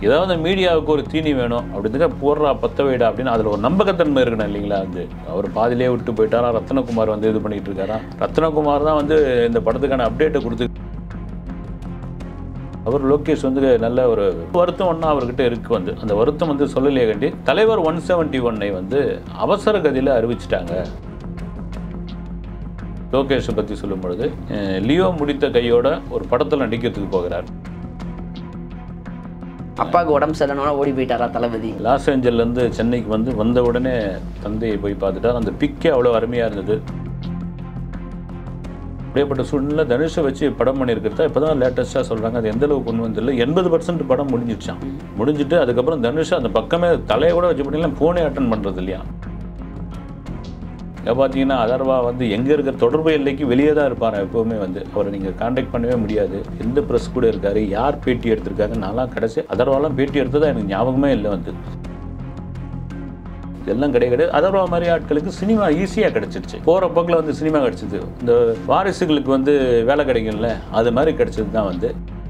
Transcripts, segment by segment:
ஏதாவது மீடியாவுக்கு ஒரு தீனி வேணும் அப்படின்னா போடுறா பத்த வைடா அப்படின்னு அதில் ஒரு நம்பகத்தன்மை இருக்கணும் இல்லைங்களா அது அவர் பாதியிலே விட்டு போயிட்டாரா ரத்னகுமார் வந்து இது பண்ணிட்டு இருக்காரா ரத்னகுமார் தான் வந்து இந்த படத்துக்கான அப்டேட்டை கொடுத்து அவர் லோகேஷ் வந்து நல்ல ஒரு வருத்தம் ஒன்றா அவர்கிட்ட இருக்கு வந்து அந்த வருத்தம் வந்து சொல்லலையே கண்டி தலைவர் ஒன் செவன்ட்டி ஒன்னை வந்து அவசர கதியில் அறிவிச்சிட்டாங்க லோகேஷை பற்றி சொல்லும் பொழுது அஹ், லியோ முடித்த கையோட ஒரு படத்தில் நடிக்கிறதுக்கு போகிறார் அப்பாவுக்கு உடம்பு சரியில்லைனா ஓடி போயிட்டாரா தளபதி லாஸ் ஏஞ்சல்லேருந்து சென்னைக்கு வந்து வந்த உடனே தந்தையை போய் பார்த்துட்டார் அந்த பிக்கே அவ்வளோ அருமையாக இருந்தது அப்படியேப்பட்ட சூழ்நிலை தனுஷை வச்சு படம் பண்ணியிருக்கிறதா இப்போ தான் லேட்டஸ்ட்டாக சொல்கிறாங்க அது எந்த அளவுக்கு கொண்டு வந்தில்ல எண்பது பர்சன்ட் படம் முடிஞ்சிடுச்சான் முடிஞ்சிட்டு அதுக்கப்புறம் தனுஷ் அந்த பக்கமே தலையை கூட வச்சு பண்ணிடலாம் ஃபோனே அட்டன் பண்ணுறது இல்லையா இங்கே பார்த்தீங்கன்னா அதர்வா வந்து எங்கே இருக்கிற தொடர்பு எல்லைக்கு வெளியே தான் இருப்பார் எப்போவுமே வந்து அவரை நீங்கள் காண்டாக்ட் பண்ணவே முடியாது எந்த ப்ரெஸ் கூட இருக்காரு யார் பேட்டி எடுத்திருக்காங்க நான்லாம் கடைசி அதர்வாலாம் பேட்டி எடுத்ததா எனக்கு ஞாபகமே இல்லை வந்து இதெல்லாம் கிடையாது அதர்வா மாதிரி ஆட்களுக்கு சினிமா ஈஸியாக கிடச்சிருச்சு போகிற போக்கில் வந்து சினிமா கிடச்சிது இந்த வாரிசுகளுக்கு வந்து வேலை கிடைக்கும்ல அது மாதிரி கிடச்சது தான் வந்து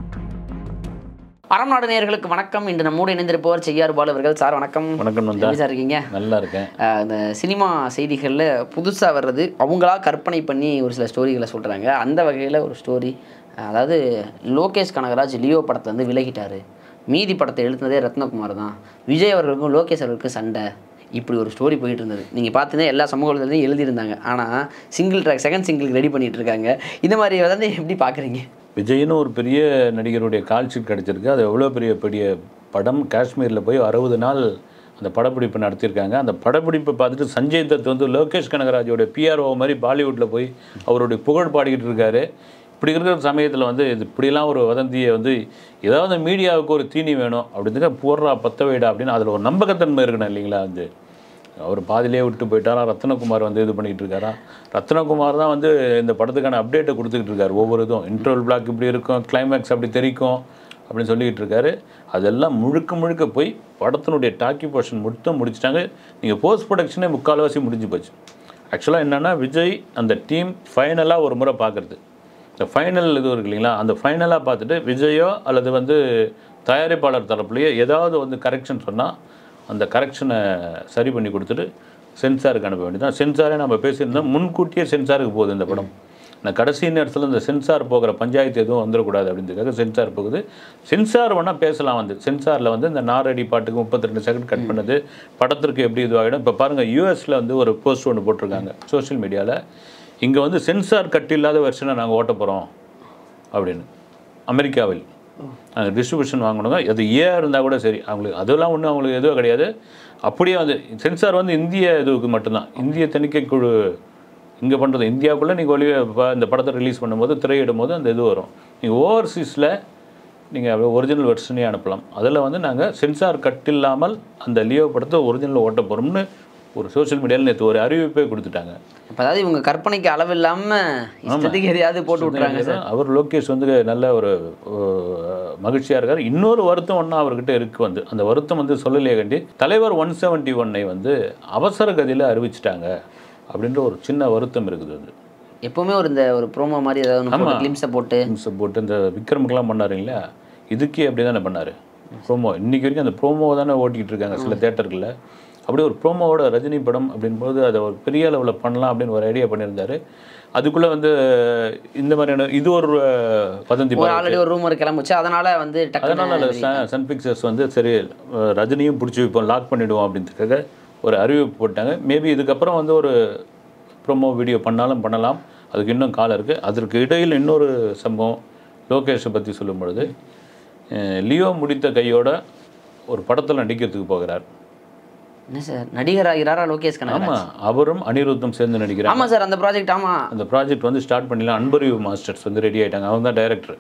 அறம் நாடு நேயர்களுக்கு வணக்கம் இன்று நம்மோடு இணைந்திருப்பவர் செய்யார் பாலு அவர்கள் சார் வணக்கம் வணக்கம் நந்தா எப்படி சார் இருக்கீங்க நல்லா இருக்கேன் அஹ் இந்த சினிமா செய்திகளில் புதுசாக வர்றது அவங்களா கற்பனை பண்ணி ஒரு சில ஸ்டோரிகளை சொல்கிறாங்க அந்த வகையில் ஒரு ஸ்டோரி அதாவது லோகேஷ் கனகராஜ் லியோ படத்துலேருந்து விலகிட்டாரு மீதி படத்தை எழுத்துனதே ரத்னகுமார் தான் விஜய் அவர்களுக்கும் லோகேஷ் அவர்களுக்கும் சண்டை இப்படி ஒரு ஸ்டோரி போயிட்டு இருந்தது நீங்கள் பார்த்தீங்கன்னா எல்லா சமூகத்துலேயும் எழுதியிருந்தாங்க ஆனால் சிங்கிள் ட்ராக் செகண்ட் சிங்கிளுக்கு ரெடி பண்ணிட்டு இருக்காங்க இந்த மாதிரி வந்து எப்படி பார்க்குறீங்க விஜய்னு ஒரு பெரிய நடிகருடைய கால் ஷீட் கிடச்சிருக்கு அது எவ்வளோ பெரிய பெரிய படம் காஷ்மீரில் போய் அறுபது நாள் அந்த படப்பிடிப்பு நடத்தியிருக்காங்க அந்த படப்பிடிப்பை பார்த்துட்டு சஞ்சய் தத் வந்து லோகேஷ் கனகராஜோட பிஆர்ஓ மாதிரி பாலிவுட்டில் போய் அவருடைய புகழ் பாடிக்கிட்டு இருக்காரு இப்படி இருக்கிற சமயத்தில் வந்து இது இப்படிலாம் ஒரு வதந்தியை வந்து ஏதாவது மீடியாவுக்கு ஒரு தீனி வேணும் அப்படின்னா போடுறா பத்த வைடா அப்படின்னு அதில் ஒரு நம்பகத்தன்மை இருக்கணும் இல்லைங்களா வந்து அவர் பாதியிலே விட்டு போயிட்டாரா ரத்னகுமார் வந்து இது பண்ணிட்டு இருக்காரா ரத்னகுமார் தான் வந்து இந்த படத்துக்கான அப்டேட்டை கொடுத்துக்கிட்டு இருக்காரு ஒவ்வொரு இதுவும் இன்டர்வல் பிளாக் இப்படி இருக்கும் கிளைமேக்ஸ் அப்படி தெரிக்கும் அப்படின்னு சொல்லிக்கிட்டு இருக்காரு அதெல்லாம் முழுக்க முழுக்க போய் படத்தினுடைய டாக்கி போர்ஷன் மட்டும் முடிச்சிட்டாங்க நீங்கள் போஸ்ட் ப்ரொடக்ஷனே முக்கால்வாசி முடிஞ்சு போச்சு ஆக்சுவலாக என்னென்னா விஜய் அந்த டீம் ஃபைனலாக ஒரு முறை பார்க்குறது இந்த ஃபைனல் இது இருக்கு இல்லைங்களா அந்த ஃபைனலாக பார்த்துட்டு விஜயோ அல்லது வந்து தயாரிப்பாளர் தரப்புலையோ ஏதாவது வந்து கரெக்ஷன் சொன்னால் அந்த கரெக்ஷனை சரி பண்ணி கொடுத்துட்டு சென்சாருக்கு அனுப்ப வேண்டியதான் சென்சாரே நம்ம பேசியிருந்தோம் முன்கூட்டியே சென்சாருக்கு போகுது இந்த படம் நான் கடைசி நேரத்தில் இந்த சென்சார் போகிற பஞ்சாயத்து எதுவும் வந்துடக்கூடாது அப்படின்றதுக்காக சென்சார் போகுது சென்சார் வேணால் பேசலாம் வந்து சென்சாரில் வந்து இந்த நாரடி பாட்டுக்கு முப்பத்தி ரெண்டு செகண்ட் கட் பண்ணது படத்திற்கு எப்படி இதுவாகிடும் இப்போ பாருங்கள் யூஎஸில் வந்து ஒரு போஸ்ட் ஒன்று போட்டிருக்காங்க சோஷியல் மீடியாவில் இங்கே வந்து சென்சார் கட் இல்லாத வெர்ஷனை நாங்கள் ஓட்ட போகிறோம் அப்படின்னு அமெரிக்காவில் நாங்கள் டிஸ்ட்ரிபியூஷன் வாங்கணுங்க அது ஏன் இருந்தால் கூட சரி அவங்களுக்கு அதெல்லாம் ஒன்றும் அவங்களுக்கு எதுவும் கிடையாது அப்படியே வந்து சென்சார் வந்து இந்திய இதுக்கு மட்டும்தான் இந்திய தணிக்கை குழு இங்கே பண்ணுறது இந்தியாவுக்குள்ளே நீங்கள் ஒளி இந்த படத்தை ரிலீஸ் பண்ணும்போது திரையிடும் போது அந்த இது வரும் நீங்கள் ஓவர்சீஸில் நீங்கள் ஒரிஜினல் வெர்ஷனே அனுப்பலாம் அதில் வந்து நாங்கள் சென்சார் கட் இல்லாமல் அந்த லியோ படத்தை ஒரிஜினல் ஓட்ட போகிறோம்னு ஒரு சோஷியல் மீடியாவில் நேற்று ஒரு அறிவிப்பே கொடுத்துட்டாங்க அப்போ அதாவது இவங்க கற்பனைக்கு அளவு இல்லாமல் இஷ்டத்துக்கு எதையாவது போட்டு விட்றாங்க சார் அவர் லோகேஷ் வந்து நல்ல ஒரு மகிழ்ச்சியாக இருக்கார் இன்னொரு வருத்தம் ஒன்றா அவர்கிட்ட இருக்கு வந்து அந்த வருத்தம் வந்து சொல்லலையே கண்டி தலைவர் ஒன் செவன்ட்டி ஒன்னை வந்து அவசர கதியில் அறிவிச்சிட்டாங்க அப்படின்ற ஒரு சின்ன வருத்தம் இருக்குது அது எப்பவுமே ஒரு இந்த ஒரு ப்ரோமோ மாதிரி ஏதாவது ஒன்று கிளிம்ஸை போட்டு Films போட்டு இந்த விக்ரமுக்கெல்லாம் பண்ணாருங்களா இதுக்கே அப்படி தானே பண்ணார் ப்ரோமோ இன்னைக்கு வரைக்கும் அந்த ப்ரோமோ தானே ஓட்டிக்கிட்டு இருக்காங்க சில தேட்டர்களில் அப்படியே ஒரு ப்ரோமோவோட ரஜினி படம் அப்படின்போது அதை ஒரு பெரிய அளவில் பண்ணலாம் அப்படின்னு ஒரு ஐடியா பண்ணியிருந்தாரு அதுக்குள்ளே வந்து இந்த மாதிரியான இது ஒரு அஹ், வதந்தி ஒரு ஆல்ரெடி ஒரு ரூமர் கிளம்புச்சு அதனால வந்து அதனால டக்குனு அது சன் சன் பிக்சர்ஸ் வந்து சரி அஹ், ரஜினியும் பிடிச்சி வைப்போம் லாக் பண்ணிவிடுவோம் அப்படின்றதுக்காக ஒரு அறிவிப்பு போட்டாங்க மேபி இதுக்கப்புறம் வந்து ஒரு ப்ரோமோ வீடியோ பண்ணாலும் பண்ணலாம் அதுக்கு இன்னும் காலம் இருக்குது அதற்கு இடையில் இன்னொரு சம்பவம் லோகேஷை பற்றி சொல்லும் பொழுது அஹ், லியோ முடித்த கையோட ஒரு படத்தில் நடிக்கிறதுக்கு போகிறார் என்ன சார் நடிகர் ஆகிறாரா லோகேஷ் கனகராஜ் ஆமாம் அவரும் அனிருத்தும் சேர்ந்து நடிக்கிறார் ஆமா சார் அந்த ப்ராஜெக்ட் ஆமா அந்த ப்ராஜெக்ட் வந்து ஸ்டார்ட் பண்ணிடலாம் அன்பரிவு மாஸ்டர்ஸ் வந்து ரெடி ஆயிட்டாங்க அவங்க தான் டைரக்டர்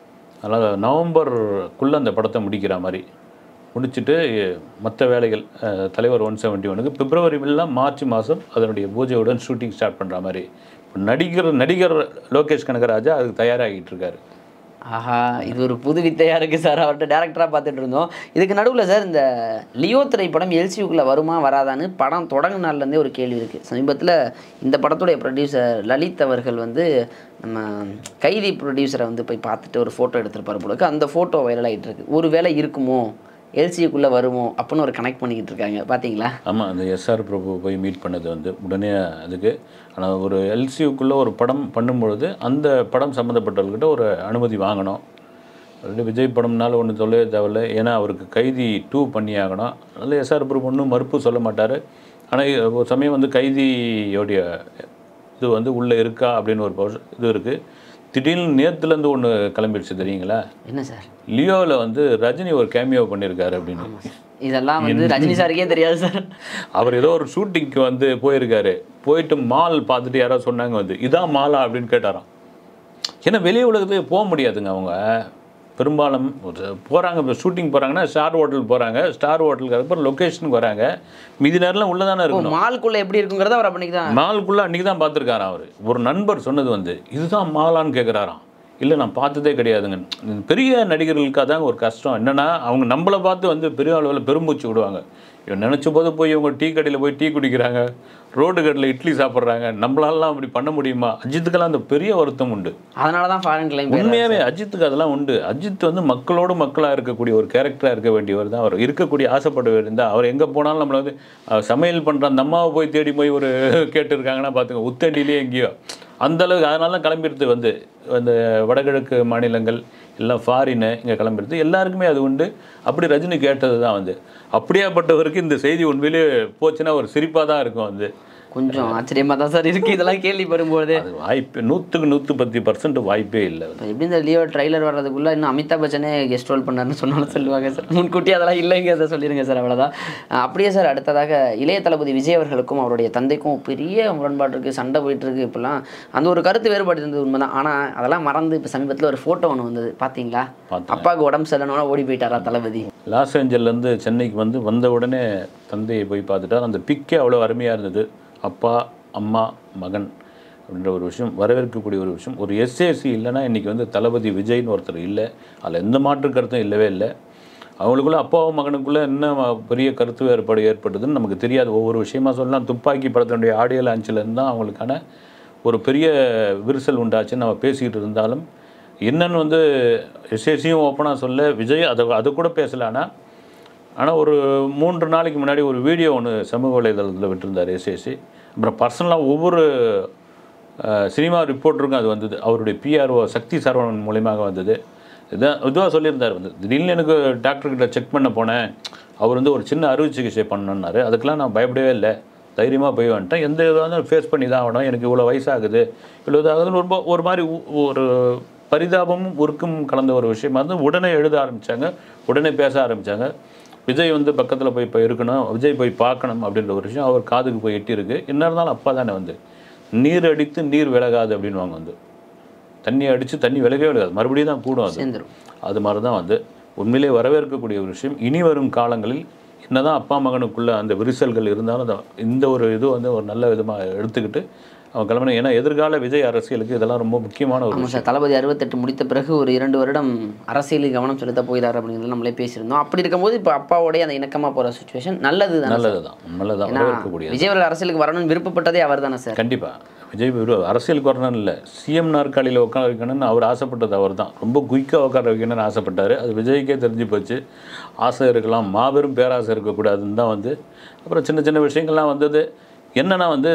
அதனால் நவம்பருக்குள்ளே அந்த படத்தை முடிக்கிற மாதிரி முடிச்சுட்டு மற்ற வேலைகள் அஹ், தலைவர் ஒன் செவன்ட்டி ஒனுக்கு பிப்ரவரிலாம் மார்ச் மாதம் அதனுடைய பூஜையுடன் ஷூட்டிங் ஸ்டார்ட் பண்ணுற மாதிரி இப்போ நடிகர் நடிகர் லோகேஷ் கனகராஜா அதுக்கு தயாராகிட்டு இருக்காரு ஆஹா இது ஒரு புது வித்தையா இருக்கு சார் அவர்கிட்ட டேரக்டராக பார்த்துட்டு இருந்தோம் இதுக்கு நடுவில் சார் இந்த லியோ திரைப்படம் எல்சியூக்குள்ளே வருமா வராதான்னு படம் தொடங்கும் நாள்லேருந்தே ஒரு கேள்வி இருக்குது சமீபத்தில் இந்த படத்துடைய ப்ரொடியூசர் லலித் அவர்கள் வந்து நம்ம கைதி ப்ரொடியூசரை வந்து போய் பார்த்துட்டு ஒரு ஃபோட்டோ எடுத்திருப்பார் போல இருக்கு. அந்த ஃபோட்டோ வைரல் ஆகிட்டு இருக்கு ஒரு வேளை இருக்குமோ எல்சிக்குள்ளே வருமோ அப்படின்னு ஒரு கனெக்ட் பண்ணிக்கிட்டு இருக்காங்க பார்த்தீங்களா ஆமாம் அந்த எஸ்ஆர் பிரபு போய் மீட் பண்ணது வந்து உடனே அதுக்கு ஆனால் ஒரு எல்சியுக்குள்ளே ஒரு படம் பண்ணும்பொழுது அந்த படம் சம்மந்தப்பட்டவர்கிட்ட ஒரு அனுமதி வாங்கணும் ஆல்ரெடி விஜய் படம்னால ஒன்றும் சொல்லவே தேவையில்ல ஏன்னா அவருக்கு கைதி டூ பண்ணி ஆகணும் அதனால் எஸ்ஆர் பிரபு ஒன்றும் மறுப்பு சொல்ல மாட்டார் ஆனால் ஒரு சமயம் வந்து கைதியோடைய இது வந்து உள்ளே இருக்கா அப்படின்னு ஒரு portion- இது இருக்குது திடீர்னு நேற்றுலேருந்து ஒன்று கிளம்பிடுச்சு தெரியுங்களா என்ன சார் லியோவில் வந்து ரஜினி ஒரு கேமியோ பண்ணியிருக்காரு அப்படின்னு இதெல்லாம் வந்து ரஜினி சாருக்கே தெரியாது சார் அவர் ஏதோ ஒரு ஷூட்டிங்க்கு வந்து போயிருக்காரு போயிட்டு மால் பார்த்துட்டு யாரோ சொன்னாங்க வந்து இதான் மாலா அப்படின்னு கேட்டாராம் ஏன்னா வெளி உலகத்துக்கு போக முடியாதுங்க அவங்க பெரும்பாலும் போகிறாங்க இப்போ ஷூட்டிங் போகிறாங்கன்னா ஸ்டார் ஹோட்டல் போகிறாங்க ஸ்டார் ஹோட்டலுக்கு அப்புறம் லொக்கேஷனுக்கு வராங்க மீதி நேரம்லாம் உள்ளே தானே இருக்கணும் மால்குள்ளே எப்படி இருக்குங்கிறத அவர் அப்படி தான் மாலுக்குள்ளே அன்றைக்கி தான் பார்த்துருக்காராம் அவர் ஒரு நண்பர் சொன்னது வந்து இதுதான் மாலான்னு கேட்குறாராம் இல்லை நான் பார்த்ததே கிடையாதுங்க இந்த பெரிய நடிகர்களுக்கு அதாங்க ஒரு கஷ்டம் என்னென்னா அவங்க நம்மளை பார்த்து வந்து பெரிய அளவில் பெரும்பூச்சி விடுவாங்க இவன் நினச்ச போது போய் இவங்க டீ கடையில் போய் டீ குடிக்கிறாங்க ரோடு கடையில் இட்லி சாப்பிட்றாங்க நம்மளாலாம் அப்படி பண்ண முடியுமா அஜித்துக்கெல்லாம் அந்த பெரிய வருத்தம் உண்டு அதனால தான் ஃபாரின் கிளைம் உண்மையாகவே அஜித்துக்கு அதெல்லாம் உண்டு அஜித் வந்து மக்களோடு மக்களாக இருக்கக்கூடிய ஒரு கேரக்டராக இருக்க வேண்டியவர் தான் அவர் இருக்கக்கூடிய ஆசைப்படவர் இருந்தால் அவர் எங்கே போனாலும் நம்மளை வந்து அஹ், சமையல் பண்ணுற அந்த அம்மாவை போய் தேடி போய் ஒரு கேட்டிருக்காங்கன்னா பார்த்துங்க உத்தண்டிலேயே எங்கேயோ அந்த அளவுக்கு அதனால தான் கிளம்பிடுது வந்து அந்த வடகிழக்கு மாநிலங்கள் எல்லாம் ஃபாரின்னு இங்கே கிளம்பிடுது எல்லாருக்குமே அது உண்டு அப்படி ரஜினி கேட்டது தான் வந்து அப்படியாப்பட்டவருக்கு இந்த செய்தி உண்மையிலேயே போச்சுன்னா ஒரு சிரிப்பாக தான் இருக்கும் வந்து கொஞ்சம் ஆச்சரியமா தான் சார் இருக்கு இதெல்லாம் கேள்விப்படும்போது அது வாய்ப்பு நூற்றுக்கு நூற்று பத்து பர்சன்ட் வாய்ப்பே இல்லை இப்ப எப்படி இந்த லியோ ட்ரைலர் வர்றதுக்குள்ள இன்னும் அமிதாப் பச்சனே கெஸ்ட் ரோல் பண்ணாருன்னு சொன்னாலும் சொல்லுவாங்க சார் முன்கூட்டி அதெல்லாம் இல்லைங்கிறத சொல்லிடுங்க சார் அவ்வளோதான் அஹ் அப்படியே சார் அடுத்ததாக இளைய தளபதி விஜய் அவர்களுக்கும் அவருடைய தந்தைக்கும் பெரிய முரண்பாடு இருக்குது சண்டை போயிட்டு இருக்கு இப்பெல்லாம் அந்த ஒரு கருத்து வேறுபாடு இருந்தது உண்மைதான் ஆனால் அதெல்லாம் மறந்து இப்போ சமீபத்தில் ஒரு ஃபோட்டோ ஒன்று வந்தது பார்த்தீங்களா பார்த்தேன். அப்பாவுக்கு உடம்பு சரியில்லைனா ஓடி போயிட்டாரா தளபதி லாஸ் ஏஞ்சல்லேருந்து சென்னைக்கு வந்து வந்த உடனே தந்தையை போய் பார்த்துட்டார் அந்த பிக்கே அவ்வளோ அருமையாக இருந்தது அப்பா அம்மா மகன் அப்படின்ற ஒரு விஷயம் வரவேற்கக்கூடிய ஒரு விஷயம் ஒரு எஸ்ஏசி இல்லைன்னா இன்றைக்கி வந்து தளபதி விஜய்னு ஒருத்தர் இல்லை அதில் எந்த மாற்று கருத்தும் இல்லவே இல்லை அவங்களுக்குள்ள அப்பாவும் மகனுக்குள்ளே என்ன ம- பெரிய கருத்து வேறுபாடு ஏற்பட்டதுன்னு நமக்கு தெரியாது ஒவ்வொரு விஷயமா சொல்லலாம் துப்பாக்கி படத்தினுடைய ஆடியோ லான்ச்சிலேருந்து தான் அவங்களுக்கான ஒரு பெரிய விரிசல் உண்டாச்சுன்னு நம்ம பேசிக்கிட்டு இருந்தாலும் என்னன்னு வந்து எஸ்ஏசியும் ஓப்பனாக சொல்ல விஜய் அதை அது கூட பேசல ஆனால் ஆனால் ஒரு மூன்று நாளைக்கு முன்னாடி ஒரு வீடியோ ஒன்று சமூக வலைதளத்தில் விட்டிருந்தார் எஸ்ஏசி அப்புறம் பர்சனலாக ஒவ்வொரு அஹ், சினிமா ரிப்போர்ட்டருக்கும் அது வந்தது அவருடைய பிஆர்ஓ சக்தி சரவணன் மூலியமாக வந்தது இதான் இதுவாக சொல்லியிருந்தார் வந்து திடீர்னு எனக்கு டாக்டர்கிட்ட செக் பண்ண போனேன் அவர் வந்து ஒரு சின்ன அறுவை சிகிச்சை பண்ணணுன்னாரு அதுக்கெல்லாம் நான் பயப்படவே இல்லை தைரியமாக போய் வந்துட்டேன் எந்த இதாக இருந்தாலும் ஃபேஸ் பண்ணி தான் ஆகணும் எனக்கு இவ்வளோ வயசாகுது இவ்வளோ இதாகுதுன்னு ரொம்ப ஒரு மாதிரி உ- ஒரு பரிதாபமும் உருக்கும் கலந்த ஒரு விஷயமா இருந்து உடனே எழுத ஆரம்பித்தாங்க உடனே பேச ஆரம்பித்தாங்க விஜய் வந்து பக்கத்தில் போய் இப்போ இருக்கணும் விஜய் போய் பார்க்கணும் அப்படின்ற ஒரு விஷயம் அவர் காதுக்கு போய் எட்டியிருக்கு என்ன இருந்தாலும் அப்பா தானே வந்து நீர் அடித்து நீர் விலகாது அப்படின்வாங்க வந்து தண்ணி அடித்து தண்ணி விலகவே விலகாது மறுபடியும் தான் கூடும் அது சேர்ந்துரும் அது மாதிரி தான் வந்து உண்மையிலே வரவேற்கக்கூடிய ஒரு விஷயம் இனி வரும் காலங்களில் என்னதான் அப்பா மகனுக்குள்ள அந்த விரிசல்கள் இருந்தாலும் அந்த இந்த ஒரு இது வந்து ஒரு நல்ல விதமாக எடுத்துக்கிட்டு அவன் கிளம்பணும் ஏன்னா எதிர்கால விஜய் அரசியலுக்கு இதெல்லாம் ரொம்ப முக்கியமான ஒரு ஆமாம் சார் தளபதி அறுபத்தெட்டு முடித்த பிறகு ஒரு இரண்டு வருடம் அரசியலில் கவனம் செலுத்த போகிறார் அப்படிங்கிறது நம்மளே பேசியிருந்தோம் அப்படி இருக்கும்போது இப்போ அப்பாவோடய அந்த இணக்கமாக போகிற சுச்சுவேஷன் நல்லது தானே நல்லது தான் நல்லதான் ஏன்னா வரவேற்கக்கூடியது விஜய் அவர்கள் அரசியலுக்கு வரணும்னு விருப்பப்பட்டதே அவர் தானே சார் கண்டிப்பாக விஜய் விரு- அரசியலுக்கு வரணும்னு இல்லை சிஎம் நாற்காலியில் உட்கார வைக்கணும்னு அவர் ஆசைப்பட்டது அவர் தான் ரொம்ப குயிக்காக உட்கார வைக்கணும்னு ஆசைப்பட்டார் அது விஜய்க்கே தெரிஞ்சு போச்சு ஆசை இருக்கலாம் மாபெரும் பேராசை இருக்கக்கூடாதுன்னு தான் வந்து அப்புறம் சின்ன சின்ன விஷயங்கள்லாம் வந்தது என்னன்னா வந்து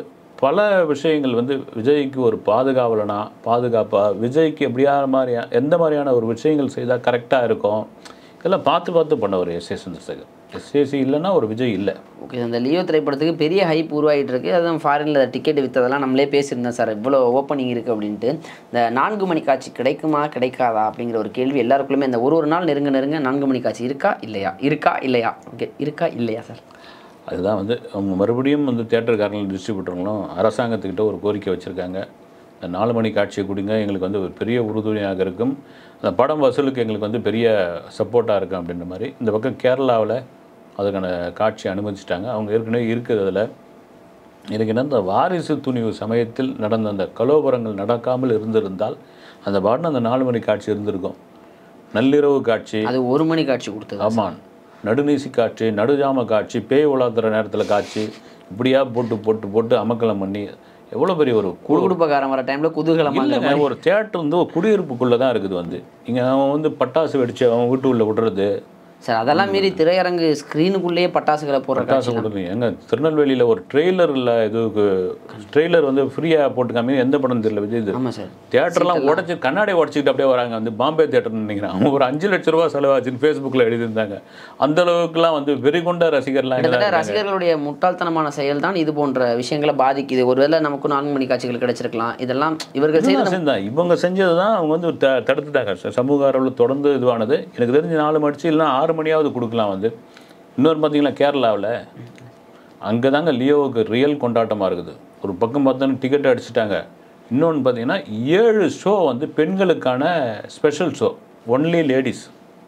பல விஷயங்கள் வந்து விஜய்க்கு ஒரு பாதுகாவலனா பாதுகாப்பா விஜய்க்கு எப்படியான மாதிரியா எந்த மாதிரியான ஒரு விஷயங்கள் செய்தால் கரெக்டாக இருக்கும் இதெல்லாம் பார்த்து பார்த்து பண்ணவர் எஸ் ஏ சந்திரசேகர் எஸ்ஏசி இல்லைன்னா ஒரு விஜய் இல்லை ஓகே அந்த லியோ திரைப்படத்துக்கு பெரிய ஹைப் உருவாகிட்டு இருக்கு அதுவும் ஃபாரினில் டிக்கெட் விற்றதெல்லாம் நம்மளே பேசியிருந்தோம் சார் இவ்வளோ ஓப்பனிங் இருக்குது அப்படின்ட்டு இந்த நான்கு மணி காட்சி கிடைக்குமா கிடைக்காதா அப்படிங்கிற ஒரு கேள்வி எல்லாருக்குள்ளுமே இந்த ஒரு ஒரு நாள் நெருங்க நெருங்க நான்கு மணி காட்சி இருக்கா இல்லையா இருக்கா இல்லையா ஓகே இருக்கா இல்லையா சார் அதுதான் வந்து அவங்க மறுபடியும் வந்து தேட்டருக்காரங்களும் டிஸ்ட்ரிபியூட்டர்களும் அரசாங்கத்துக்கிட்ட ஒரு கோரிக்கை வச்சுருக்காங்க இந்த நாலு மணி காட்சியை கொடுங்க எங்களுக்கு வந்து ஒரு பெரிய உறுதுணையாக இருக்கும் அந்த படம் வசூலுக்கு எங்களுக்கு வந்து பெரிய சப்போர்ட்டாக இருக்கும் அப்படின்ற மாதிரி இந்த பக்கம் கேரளாவில் அதுக்கான காட்சி அனுமதிச்சிட்டாங்க அவங்க ஏற்கனவே இருக்குது அதில் எனக்கு என்ன இந்த வாரிசு துணிவு சமயத்தில் நடந்த அந்த கலோபரங்கள் நடக்காமல் இருந்திருந்தால் அந்த பாட்டு அந்த நாலு மணி காட்சி இருந்திருக்கும் நள்ளிரவு காட்சி அது ஒரு மணி காட்சி கொடுத்தது ஆமாம் நடுநீசி காட்சி நடுஜாம காட்சி பேய் உலாத்துற நேரத்தில் காட்சி இப்படியா போட்டு போட்டு போட்டு அமக்கலம் பண்ணி எவ்வளோ பெரிய ஒரு கு- குடுகுடுப்பக்காரன் வர டைமில் குதூகலமாக இல்லைங்க ஒரு தேட்டர் வந்து ஒரு குடியிருப்புக்குள்ளே தான் இருக்குது வந்து இங்கே அவன் வந்து பட்டாசு வெடிச்சு அவன் வீட்டுக்குள்ளே விடுறது சார் அதெல்லாம் மீறி திரையரங்கு ஸ்க்ரீனுக்குள்ளேயே பட்டாசுகளை போடுற பட்டாசு கொடுங்க எங்க திருநெல்வேலியில் ஒரு ட்ரெய்லரில் இதுக்கு ட்ரெய்லர் வந்து ஃப்ரீயாக போட்டு காமி எந்த படம் தெரியல விஜய் இது ஆமாம் சார் தியேட்டர்லாம் உடச்சி கண்ணாடி உடச்சிக்கிட்டு அப்படியே வராங்க வந்து பாம்பே தியேட்டர்னு நினைக்கிறேன் அவங்க ஒரு அஞ்சு லட்ச ரூபா செலவாச்சுன்னு ஃபேஸ்புக்கில் எழுதியிருந்தாங்க அந்த அளவுக்குலாம் வந்து வெறிகொண்ட ரசிகர்லாம் இங்க தான் கிட்டத்தட்ட ரசிகர்களுடைய முட்டாள்தனமான செயல் தான் இது போன்ற விஷயங்களை பாதிக்குது ஒருவேளை நமக்கு நான்கு மணி காட்சிகள் கிடைச்சிருக்கலாம் இதெல்லாம் இவர்கள் செய்த இதுதான் செஞ்சுதான். இவங்க செஞ்சது தான் அவங்க வந்து த தடுத்துட்டாங்க ச- சமூக அளவில் தொடர்ந்து இதுவானது எனக்கு தெரிஞ்சு நாலு மணிச்சு இல்லைனா ஆறு மணியாவது கொடுக்கலாம் வந்து இன்னொரு பார்த்தீங்கன்னா கேரளாவில் அங்கே தாங்க லியோவுக்கு ரியல் கொண்டாட்டமாக இருக்குது ஒரு பக்கம் பார்த்தோன்னா டிக்கெட் அடிச்சிட்டாங்க இன்னொன்று பார்த்தீங்கன்னா ஏழு ஷோ வந்து பெண்களுக்கான ஸ்பெஷல் ஷோ ஒன்லி லேடிஸ்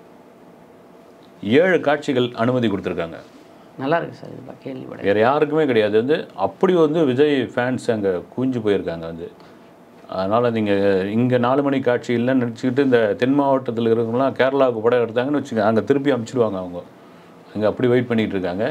ஏழு காட்சிகள் அனுமதி கொடுத்துருக்காங்க நல்லா இருக்கு சார் இது கேள்விப்பட வேறு யாருக்குமே கிடையாது வந்து அப்படி வந்து விஜய் ஃபேன்ஸ் அங்கே குவிஞ்சு போயிருக்காங்க வந்து அதனால் நீங்கள் இங்கே நாலு மணி காட்சி இல்லைன்னு நினச்சிக்கிட்டு இந்த தென் மாவட்டத்தில் இருக்கிறவங்களாம் கேரளாவுக்கு படம் எடுத்தாங்கன்னு வச்சுங்க அங்கே திருப்பி அமுச்சிடுவாங்க அவங்க அங்கே அப்படி வெயிட் பண்ணிகிட்டு இருக்காங்க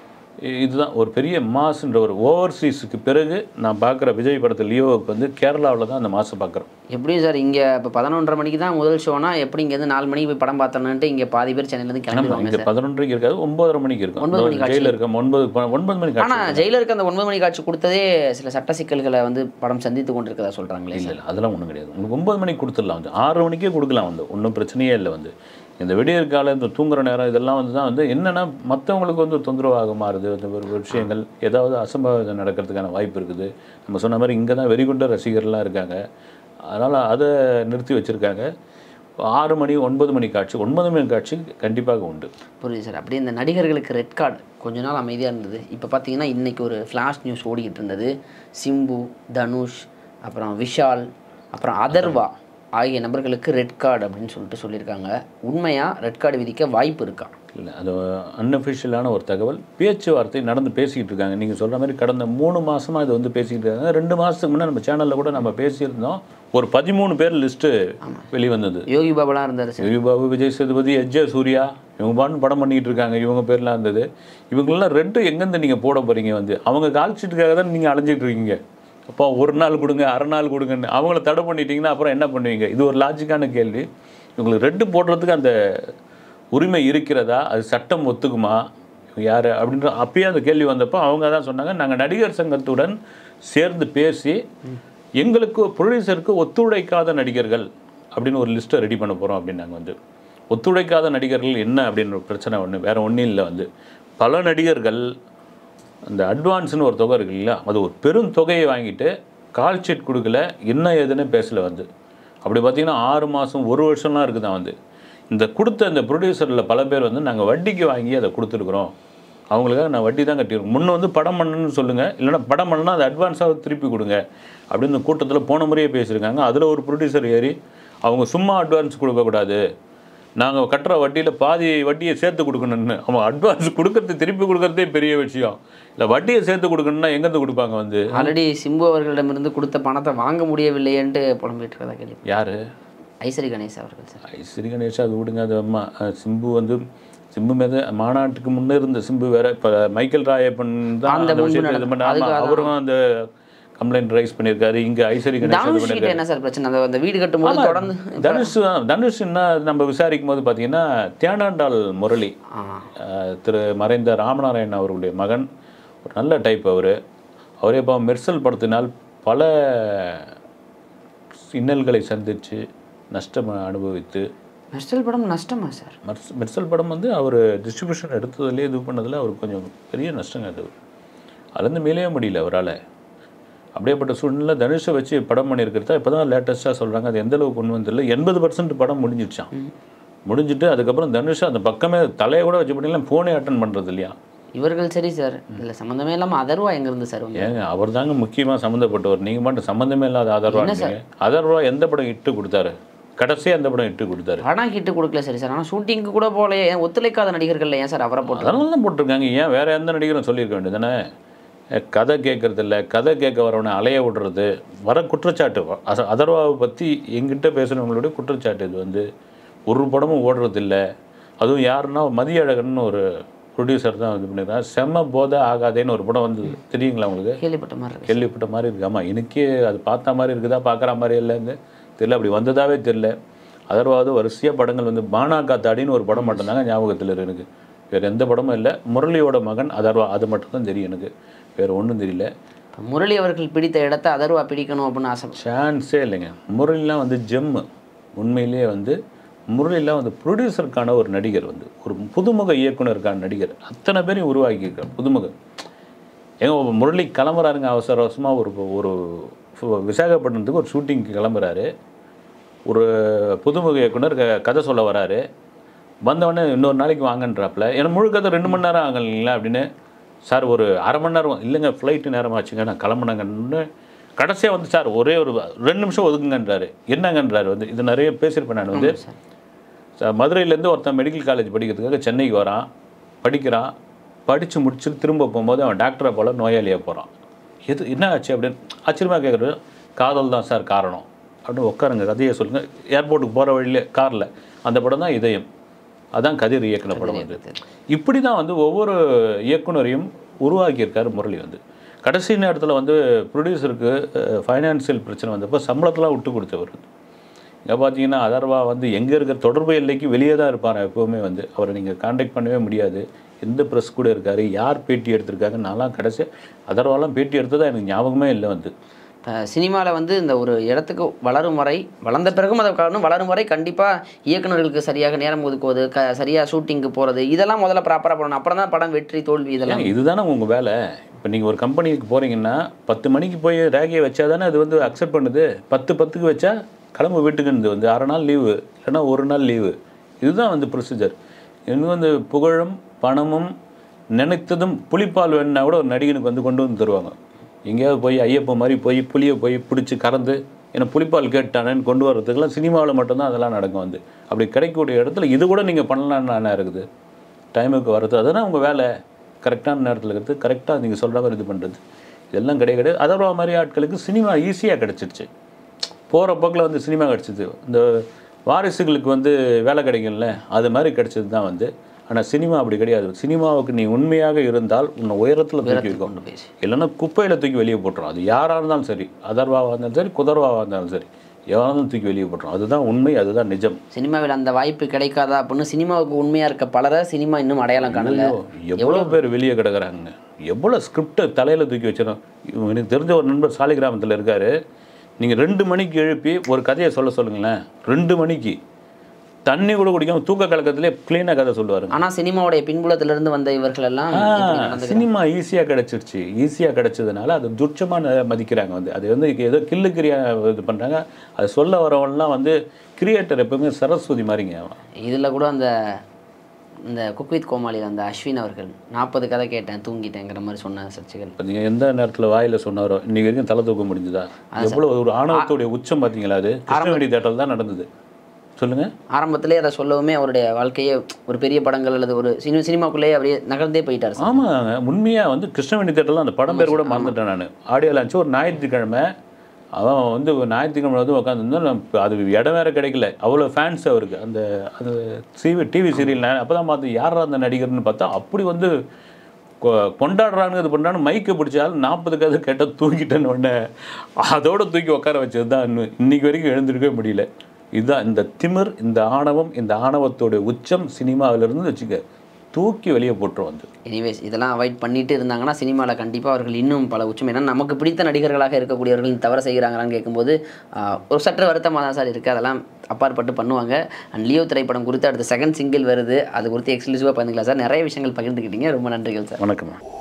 இ- இதுதான் ஒரு பெரிய மாசுன்ற ஒரு ஓவர்சீஸுக்கு பிறகு நான் பார்க்குற விஜய் படத்தில் லியோவுக்கு வந்து கேரளாவில் தான் அந்த மாசை பார்க்குறோம் எப்படியும் சார் இங்கே இப்போ பதினொன்றரை மணிக்கு தான் முதல் ஷோனா எப்படி இங்கேருந்து நாலு மணிக்கு போய் படம் பார்த்தோன்னுட்டு இங்கே பாதி பேர் சென்னையிலேருந்து கிளம்பிடுவாங்க இங்கே பதினொன்றரைக்கு இருக்காது ஒன்பதரை மணிக்கு இருக்கும் ஒன்பது மணி காட்சி. ஜெயிலில் இருக்க ஒன்பது ஒன்பது மணி காட்சி ஆனால் ஜெயிலருக்கு அந்த ஒன்பது மணி காட்சி கொடுத்ததே சில சட்ட சிக்கல்களை வந்து படம் சந்தித்து கொண்டிருக்கதா சொல்கிறாங்களே இல்லை இல்லை அதெல்லாம் ஒன்றும் கிடையாது உங்களுக்கு ஒன்பது மணிக்கு கொடுத்துடலாம் வந்து ஆறு மணிக்கே கொடுக்கலாம் வந்து ஒன்றும் பிரச்சனையே இல்லை வந்து இந்த விடியற் கால இந்த தூங்குற நேரம் இதெல்லாம் வந்து தான் வந்து என்னென்னா மற்றவங்களுக்கு வந்து தொந்தரவாக மாறுது அந்த ஒரு ஒரு விஷயங்கள் ஏதாவது அசம்பாவிதம் நடக்கிறதுக்கான வாய்ப்பு இருக்குது நம்ம சொன்ன மாதிரி இங்கே தான் வெறிகுண்ட ரசிகர்லாம் இருக்காங்க அதனால் அதை நிறுத்தி வச்சுருக்காங்க ஆறு மணி ஒன்பது மணி காட்சி ஒன்பது மணி காட்சி கண்டிப்பாக உண்டு புரியுது சார் அப்படியே இந்த நடிகர்களுக்கு ரெட் கார்டு கொஞ்ச நாள் அமைதியாக இருந்தது இப்போ பார்த்தீங்கன்னா இன்றைக்கி ஒரு ஃப்ளாஷ் நியூஸ் ஓடிக்கிட்டு இருந்தது சிம்பு தனுஷ் அப்புறம் விஷால் அப்புறம் அதர்வா ஆகிய நபர்களுக்கு ரெட் கார்டு அப்படின்னு சொல்லிட்டு சொல்லியிருக்காங்க உண்மையாக ரெட் கார்டு விதிக்க வாய்ப்பு இருக்கா இல்லை அது அன்அஃபிஷியலான ஒரு தகவல் பேச்சுவார்த்தை நடந்து பேசிக்கிட்டு இருக்காங்க நீங்கள் சொல்கிற மாதிரி கடந்த மூணு மாசமாக இது வந்து பேசிக்கிட்டு இருக்காங்க ரெண்டு மாதத்துக்கு முன்னே நம்ம சேனலில் கூட நம்ம பேசியிருந்தோம் ஒரு பதிமூணு பேர் லிஸ்ட்டு வெளிவந்தது யோகி பாபாலாம் இருந்தார் சார் யோகி பாபு விஜய் சேதுபதி எஜ்ஜே சூர்யா இவங்க பாட்டு படம் பண்ணிக்கிட்டு இருக்காங்க இவங்க பேர்லாம் இருந்தது இவங்களெல்லாம் ரெட்டு எங்கேருந்து நீங்கள் போட போகிறீங்க வந்து அவங்க கால் ஷீட்டுக்காக தான் நீங்கள் அலைஞ்சிட்டு இருக்கீங்க அப்போ ஒரு நாள் கொடுங்க அரை நாள் கொடுங்கன்னு அவங்கள தடை பண்ணிட்டீங்கன்னா அப்புறம் என்ன பண்ணுவீங்க இது ஒரு லாஜிக்கான கேள்வி இவங்களுக்கு ரெட்டு போடுறதுக்கு அந்த உரிமை இருக்கிறதா அது சட்டம் ஒத்துக்குமா யார் அப்படின்ற அப்பயே அந்த கேள்வி வந்தப்போ அவங்க தான் சொன்னாங்க நாங்கள் நடிகர் சங்கத்துடன் சேர்ந்து பேசி எங்களுக்கு ப்ரொடியூசருக்கு ஒத்துழைக்காத நடிகர்கள் அப்படின்னு ஒரு லிஸ்ட்டை ரெடி பண்ண போகிறோம் அப்படின்னாங்க வந்து ஒத்துழைக்காத நடிகர்கள் என்ன அப்படின்னு ஒரு பிரச்சனை ஒன்று வேற ஒன்றும் இல்லை வந்து பல நடிகர்கள் அந்த அட்வான்ஸ்னு ஒரு தொகை இருக்கு இல்லையா அது ஒரு பெரும் தொகையை வாங்கிட்டு கால் ஷீட் கொடுக்கல என்ன ஏதுன்னு பேசல வந்து அப்படி பார்த்தீங்கன்னா ஆறு மாதம் ஒரு வருஷம்லாம் இருக்குதான் வந்து இந்த கொடுத்த இந்த ப்ரொடியூசரில் பல பேர் வந்து நாங்கள் வட்டிக்கு வாங்கி அதை கொடுத்துருக்குறோம் அவங்களுக்காக நான் வட்டி தான் கட்டியிருக்கோம் முன்ன வந்து படம் பண்ணணும்னு சொல்லுங்கள் இல்லைன்னா படம் பண்ணணும்னா அதை அட்வான்ஸாக திருப்பி கொடுங்க அப்படின்னு கூட்டத்தில் போன முறையே பேசியிருக்காங்க அதில் ஒரு ப்ரொடியூசர் ஏறி அவங்க சும்மா அட்வான்ஸ் கொடுக்கக்கூடாது நாங்கள் கட்டுற வட்டியில் பாதி வட்டியை சேர்த்து கொடுக்கணும்னு அவன் அட்வான்ஸ் கொடுக்கறது திருப்பி கொடுக்கறதே பெரிய விஷயம் இல்லை வட்டியை சேர்த்து கொடுக்கணும்னா எங்கேருந்து கொடுப்பாங்க வந்து ஆல்ரெடி சிம்பு அவர்களிடமிருந்து கொடுத்த பணத்தை வாங்க முடியவில்லையேன்ட்டு புலம்பிட்டு இருக்கதா கேள்வி யார் ஐசரி கணேஷ் அவர்கள் சார் ஐஸ்வரி கணேஷ் அது விடுங்க அது அம்மா அஹ் சிம்பு வந்து சிம்பு மீது மாநாட்டுக்கு முன்னே இருந்த சிம்பு வேற இப்போ மைக்கேல் ராயப்பன் தான் அந்த அந்த முன்பு விஷயத்தை இது நடந்த- பண்ண ஆமா, அதுக்காக தான். அவரும் அந்த கம்ப்ளைண்ட் ரைஸ் பண்ணியிருக்காரு இங்கே ஐஸ்வரி கணேஷ் இது தனுஷ் கிட்ட பண்ணியிருக்காரு என்ன சார் பிரச்சனை அந்த அந்த வீடு கட்டும்போது தொடர்ந்து தனுஷ் தான் தனுஷ் என்ன நம்ம விசாரிக்கும் போது பார்த்தீங்கன்னா தேனாண்டாள் முரளி ஆ அஹ் திரு மறைந்த ராமநாராயணன் அவர்களுடைய மகன் ஒரு நல்ல டைப் அவர் அவரே இப்போ மெர்சல் படத்தினால் பல இன்னல்களை சந்தித்து நஷ்டம் அனுபவித்து மெர்சல் படம் நஷ்டமா சார் மெர்ஸ் மெர்சல் படம் வந்து அவர் டிஸ்ட்ரிபியூஷன் எடுத்ததுலேயே இது பண்ணதில் அவருக்கு கொஞ்சம் பெரிய நஷ்டங்க அது அதுலேருந்து மேலேயே முடியல அவரால் அப்படியேப்பட்ட சூழ்நிலை தனுஷை வச்சு படம் பண்ணியிருக்கிறதா இப்போ தான் லேட்டஸ்ட்டாக சொல்கிறாங்க அது எந்த அளவுக்கு கொண்டு வந்தில்ல எண்பது பர்சன்ட் படம் முடிஞ்சிடுச்சான் முடிஞ்சிட்டு அதுக்கப்புறம் தனுஷ் அந்த பக்கமே தலையை கூட வச்சு பண்ணிடலாம் ஃபோனே அட்டன் பண்ணுறது இல்லையா இவர்கள் சரி சார் இதில் சம்மந்தமே இல்லாமல் அதர்வா எங்கேருந்து சார் வந்து ஏங்க அவர் தாங்க முக்கியமாக சம்மந்தப்பட்டவர் நீங்கள் மட்டும் சம்மந்தமே இல்லாத ஆதரவா இருந்தீங்க ஆதரவா எந்த படம் இட்டு கொடுத்தாரு கடைசியாக எந்த படம் இட்டு கொடுத்தாரு படம் கிட்டு கொடுக்கல சரி சார் ஆனால் ஷூட்டிங்க்கு கூட போகலையே ஏன் ஒத்துழைக்காத நடிகர்கள் ஏன் சார் அவரை போட்டு அதனால தான் போட்டிருக்காங்க ஏன் வேற எந்த நடிகரும் சொல்லியிருக்க வேண்டியதானே கதை கேட்கறது இல்ல கதை கேட்க வரவனை அலைய விடுறது வர குற்றச்சாட்டு அச- அதர்வாவை பற்றி எங்கிட்ட பேசுகிறவங்களுடைய குற்றச்சாட்டு இது வந்து ஒரு படமும் ஓடுறது இல்ல அதுவும் யாருன்னா மதியழகன் ஒரு ப்ரொடியூசர் தான் இது பண்ணியிருக்காங்க செம்ம போதை ஆகாதேன்னு ஒரு படம் வந்தது தெரியுங்களா உங்களுக்கு கேள்விப்பட்ட மாதிரி இருக்கு கேள்விப்பட்ட மாதிரி இருக்கு ஆமாம் எனக்கே அது பார்த்த மாதிரி இருக்குதா பார்க்குற மாதிரி இல்லைன்னு தெரியல அப்படி வந்ததாவே தெரியல அதர்வாவது வரிசையாக படங்கள் வந்து பானா காத்தாடின்னு ஒரு படம் மட்டும்தாங்க ஞாபகத்தில் இருக்கு எனக்கு வேறு எந்த படமும் இல்லை முரளியோட மகன் அதர்வா அது மட்டும் தான் தெரியும் எனக்கு வேறு ஒன்றும் தெரியல முரளி அவர்கள் பிடித்த இடத்த அதர்வா பிடிக்கணும் அப்படின்னு ஆசை சான்ஸே இல்லைங்க முரளிலாம் வந்து ஜெம்மு உண்மையிலேயே வந்து முரளிலாம் வந்து ப்ரொடியூசருக்கான ஒரு நடிகர் வந்து ஒரு புதுமுக இயக்குனருக்கான நடிகர் அத்தனை பேரையும் உருவாக்கியிருக்கார் புதுமுக ஏங்க ஒரு முரளி கிளம்புறாருங்க அவசர அவசரமாக ஒரு ஒரு ஃபு- விசாகப்பட்டினத்துக்கு ஒரு ஷூட்டிங்க்கு கிளம்புறாரு ஒரு புதுமுக இயக்குனர் க- கதை சொல்ல வராரு வந்தவொடனே இன்னொரு நாளைக்கு வாங்கன்றாப்புல ஏன்னா முழு கதை ரெண்டு மணி நேரம் ஆகலைங்களா அப்படின்னு சார் ஒரு அரை மணி நேரம் இல்லைங்க ஃப்ளைட்டு நேரமாச்சுங்க நான் கிளம்புனங்கன்னு கடைசியாக வந்து சார் ஒரே ஒரு ரெண்டு நிமிஷம் ஒதுக்குங்கன்றாரு என்னங்கன்றாரு வந்து இது நிறைய பேசியிருப்பேன் நான் வந்து சார் சார் மதுரையிலேருந்து ஒருத்தன் மெடிக்கல் காலேஜ் படிக்கிறதுக்காக சென்னைக்கு வரான் படிக்கிறான் படித்து முடிச்சுட்டு திரும்ப போகும்போது அவன் டாக்டரை போல நோயாளியாக போகிறான் எது என்ன ஆச்சு அப்படின்னு ஆச்சரியமாக கேட்குறது காதல் தான் சார் காரணம் அப்படின்னு உட்காருங்க கதையை சொல்லுங்கள் ஏர்போர்ட்டுக்கு போகிற வழியிலே காரில் அந்த படம் தான் இதயம் அதான் கதிர் இயக்குன படம் வந்து இப்படி தான் வந்து ஒவ்வொரு இயக்குனரையும் உருவாக்கியிருக்காரு முரளி வந்து கடைசி நேரத்தில் வந்து ப்ரொடியூசருக்கு ஃபைனான்சியல் பிரச்சனை வந்தப்போ சம்பளத்தெலாம் விட்டு கொடுத்தவர் இங்கே பார்த்தீங்கன்னா அதர்வா வந்து எங்கே இருக்கிற தொடர்பு எல்லைக்கு வெளியே தான் இருப்பார் எப்போவுமே வந்து அவரை நீங்கள் காண்டாக்ட் பண்ணவே முடியாது எந்த ப்ரெஸ் கூட இருக்கார் யார் பேட்டி எடுத்திருக்காங்க நான்லாம் கடைசி அதர்வாலாம் பேட்டி எடுத்ததா எனக்கு ஞாபகமே இல்லை வந்து இப்போ சினிமாவில் வந்து இந்த ஒரு இடத்துக்கு வளரும் வரை வளர்ந்த பிறகும் அதை காரணம் வளரும் வரை கண்டிப்பாக இயக்குனர்களுக்கு சரியாக நேரம் ஒதுக்குவது க சரியாக ஷூட்டிங்க்கு போகிறது இதெல்லாம் முதல்ல ப்ராப்பராக பண்ணணும் அப்புறம் தான் படம் வெற்றி தோல்வி இதெல்லாம் ஏங்க இதுதானே உங்கள் வேலை இப்போ நீங்கள் ஒரு கம்பெனிக்கு போகிறீங்கன்னா பத்து மணிக்கு போய் ரேகையை வச்சா தானே அது வந்து அக்செப்ட் பண்ணுது பத்து பத்துக்கு வச்சா கிளம்பு வீட்டுக்குன்னு வந்து அரை நாள் லீவு இல்லைன்னா ஒரு நாள் லீவு இதுதான் வந்து ப்ரொசீஜர் இது வந்து புகழும் பணமும் நினைத்ததும் புலிப்பால் வேணுன்னா கூட ஒரு நடிகனுக்கு வந்து கொண்டு வந்து தருவாங்க எங்கேயாவது போய் ஐயப்பன் மாதிரி போய் புளியை போய் பிடிச்சி கறந்து ஏன்னா புலிப்பால் கேட்டானேன்னு கொண்டு வர்றதுக்கெல்லாம் சினிமாவில் மட்டும்தான் அதெல்லாம் நடக்கும் வந்து அப்படி கிடைக்கக்கூடிய இடத்துல இது கூட நீங்கள் பண்ணலான்னு என்ன இருக்குது டைமுக்கு வர்றது அதுதான் உங்கள் வேலை கரெக்டான நேரத்தில் இருக்கிறது கரெக்டாக நீங்கள் சொல்கிற மாதிரி இது பண்ணுறது இதெல்லாம் கிடையாது கிடையாது அதர்வா மாதிரி ஆட்களுக்கு சினிமா ஈஸியாக கிடச்சிருச்சு போகிற போக்கில் வந்து சினிமா கிடச்சிது இந்த வாரிசுகளுக்கு வந்து வேலை கிடைக்கும்ல அது மாதிரி கிடைச்சது தான் வந்து ஆனால் சினிமா அப்படி கிடையாது சினிமாவுக்கு நீ உண்மையாக இருந்தால் உன்னை உயரத்தில் தூக்கி வைக்கும் கொண்டு போய் இல்லைன்னா குப்பையில் தூக்கி வெளியே போட்டுரும் அது யாராக இருந்தாலும் சரி அதர்வாவாக இருந்தாலும் சரி குதர்வாவாக இருந்தாலும் சரி எவனாக இருந்தாலும் தூக்கி வெளியே போட்டுரும் அதுதான் உண்மை அதுதான் நிஜம் சினிமாவில் அந்த வாய்ப்பு கிடைக்காதா அப்படின்னு சினிமாவுக்கு உண்மையாக இருக்க பலரை சினிமா இன்னும் அடையாளம் காணல எவ்வளோ பேர் வெளியே கிடக்குறாங்க எவ்வளோ ஸ்கிரிப்டை தலையில் தூக்கி வச்சிடும் எனக்கு தெரிஞ்ச ஒரு நண்பர் சாலி கிராமத்தில் இருக்கார் நீங்கள் ரெண்டு மணிக்கு எழுப்பி ஒரு கதையை சொல்ல சொல்லுங்களேன் ரெண்டு மணிக்கு தண்ணி கூட குடிக்காம தூக்க கலக்கத்திலே க்ளீனாக கதை சொல்லுவாருங்க ஆனால் சினிமாவுடைய பின்புலத்திலிருந்து வந்த இவர்கள் எல்லாம் இப்படி நடந்து சினிமா ஈஸியாக கிடச்சிருச்சு ஈஸியாக கிடச்சதுனால அது துச்சமாக மதிக்கிறாங்க வந்து அது வந்து ஏதோ கில்லுக்கிரியா இது பண்ணுறாங்க அது சொல்ல வரவன்லாம் வந்து கிரியேட்டர் எப்பவுமே சரஸ்வதி மாதிரிங்க அவன் இதில் கூட அந்த இந்த குக்வித் கோமாளியில் அந்த அஸ்வின் அவர்கள் நாற்பது கதை கேட்டேன் தூங்கிட்டேங்கிற மாதிரி சொன்ன சர்ச்சைகள் இப்போ நீங்கள் எந்த நேரத்தில் வாயில் சொன்னாரோ இன்னைக்கு வரைக்கும் தலை தூக்க முடிஞ்சுதா எவ்வளோ ஒரு ஆணவத்துடைய உச்சம் பார்த்தீங்களா அது கிருஷ்ணவேணி தேட்டல் தான் நடந்தது சொல்லுங்கள் ஆரம்பத்திலே அதை சொல்லவுமே அவருடைய வாழ்க்கையே ஒரு பெரிய படங்கள் அல்லது ஒரு சினி சினிமாக்குள்ளேயே அப்படியே நகர்ந்தே போயிட்டார் சார் ஆமாங்க உண்மையாக வந்து கிருஷ்ணவேணி தேட்டரில் அந்த படம் பேர் கூட மறந்துட்டேன் நான் ஆடியோ லான்ச்சு ஒரு ஞாயிற்றுக்கிழமை அவன் வந்து ஒரு ஞாயிற்றுக்கிழமை வந்து உட்காந்துருந்தா அது இடம் வேற கிடைக்கல அவ்வளோ ஃபேன்ஸ் அவருக்கு அந்த அந்த சிவி டிவி சீரியல் நான் அப்போ தான் பார்த்து யாரா அந்த நடிகர்னு பார்த்தா அப்படி வந்து கொ- கொண்டாடுறானுங்க இது பண்ணுறான்னு மைக்கை பிடிச்சாலும் நாற்பது கதை கேட்டால் தூக்கிட்டேன்னு உடனே அதோட தூக்கி உட்கார வச்சது தான் இன்னும் இன்னைக்கு வரைக்கும் எழுந்திருக்கவே முடியல இதுதான் இந்த திமிர் இந்த ஆணவம் இந்த ஆணவத்தோட உச்சம் சினிமாவிலிருந்து வச்சுக்க தூக்கி வெளியே போட்டுரும் வந்து எனிவேஸ் இதெல்லாம் அவாய்ட் பண்ணிட்டு இருந்தாங்கன்னா சினிமாவில் கண்டிப்பாக அவர்கள் இன்னும் பல உச்சம் ஏன்னா நமக்கு பிடித்த நடிகர்களாக இருக்கக்கூடியவர்கள் இந்த தவறு செய்கிறாங்களான்னு கேட்கும்போது ஆஹ், ஒரு சற்று வருத்தமாக தான் சார் இருக்குது அதெல்லாம் அப்பாற்பட்டு பண்ணுவாங்க அண்ட் லியோ திரைப்படம் குறித்து அடுத்த செகண்ட் சிங்கிள் வருது அது குறித்து எக்ஸ்க்ளூசிவாக பண்ணிக்கலாம் சார் நிறைய விஷயங்கள் பகிர்ந்துக்கிட்டீங்க ரொம்ப நன்றிகள் சார் வணக்கம்